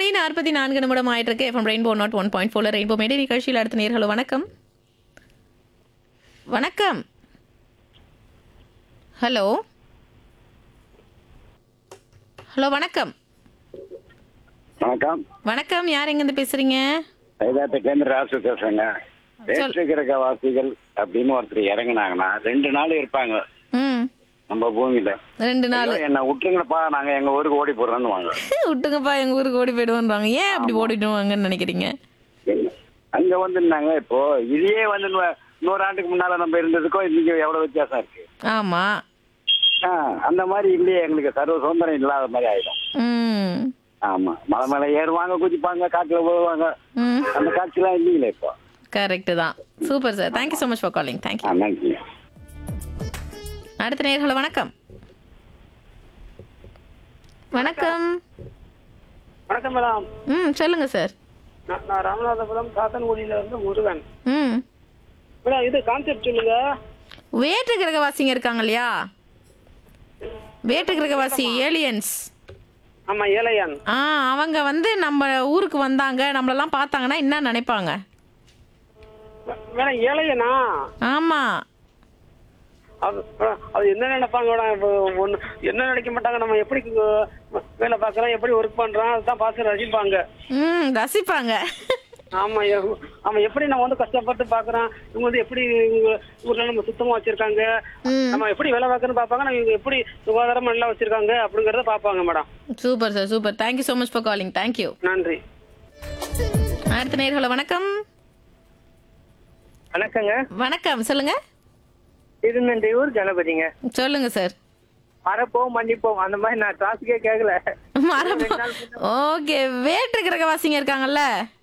மணி நாற்பத்தி நான்கு நிமிடம் ஆயிட்டு இருக்கு FM Rainbow nought one point ஃபோர்ல ரெயின்போ மேடை நிகழ்ச்சியில் அடுத்த நேர்களோ வணக்கம் வணக்கம் ஹலோ ஹலோ வணக்கம் வணக்கம் வணக்கம் யார் எங்கேருந்து பேசுறீங்க கைதாத்துலேருந்து ராசு பேசுறேங்க வேற்றுக்கிரக வாசிகள் அப்படின்னு ஒருத்தர் இறங்குனாங்கன்னா ரெண்டு நாள் இருப்பாங்க ம் நம்ம பூமியில ரெண்டு நாள் ஐயோ, என்னை விட்டுருங்கப்பா நாங்க எங்க ஊருக்கு ஓடி போடுறோம்னு வாங்க விட்டுங்கப்பா எங்க ஊருக்கு ஓடி போயிடுவோன்றாங்க ஏன் அப்படி ஓடிடுவாங்கன்னு நினைக்கிறீங்க அங்க வந்து நாங்க இப்போ இதையே வந்து நூ- நூறு ஆண்டுக்கு முன்னால நம்ம இருந்ததுக்கும் இன்னைக்கு எவ்வளவு வித்தியாசம் இருக்கு ஆமா ஆ, அந்த மாதிரி இல்லையே எங்களுக்கு சர்வ சுதந்திரம் இல்லாத மாதிரி ஆயிடும் ம் ஆமா மலை மேல ஏறுவாங்க குதிப்பாங்க காட்டுல போவாங்க ம் அந்த காட்சிலாம் இல்லைங்களே இப்போ கரெக்ட் தான் super sir thank you so much for calling thank you ஆ, நன்றி அடுத்த நேர்களை வணக்கம் வணக்கம் வணக்கம் மேடம் ம் சொல்லுங்க சார் நான் நான் ராமநாதபுரம் சாத்தன்குடியில இருந்து முருகன் ம் மேடம் இது கான்செப்ட் சொல்லுங்க வேற்று கிரகவாசிங்க இருக்காங்க இல்லையா வேற்று கிரகவாசி ஏலியன்ஸ் ஆமா ஏழையான் ஆ அவங்க வந்து நம்ம ஊருக்கு வந்தாங்க நம்மளெல்லாம் பார்த்தாங்கன்னா என்ன நினைப்பாங்க மே- மேடம் ஏழையனா ஆமா அது மேடம், அது என்ன நினைப்பாங்க மேடம் இப்போ ஒண்ணு என்ன நினைக்க மாட்டாங்க நம்ம எப்படி கு- வேலை பார்க்கறோம் எப்படி ஒர்க் பண்றோம் அதுதான் பார்த்து ரசிப்பாங்க ம் ரசிப்பாங்க ஆமா எ- ஆமா எப்படி நம்ம வந்து கஷ்டப்பட்டு பாக்குறோம் இவங்க வந்து எப்படி இவங்க ஊர்ல நம்ம சுத்தமா வச்சிருக்காங்க ம் நம்ம எப்படி வேலை பார்க்கறோம்னு பார்ப்பாங்க நம்ம இவங்க எப்படி சுகாதாரமா நல்லா வச்சிருக்காங்க அப்படிங்கறத பார்ப்பாங்க madam super sir super thank you so much for calling thank you நன்றி அடுத்த நேர்களை வணக்கம் வணக்கங்க வணக்கம் சொல்லுங்க திருநெல்வேலூர் கணபதிங்க சொல்லுங்க சார் மறப்போம் மன்னிப்போம் அந்த மாதிரி நான் டாஸ்கே கேட்கல மரபு ஓகே வேற்று கிரகவாசிங்க இருக்காங்கல்ல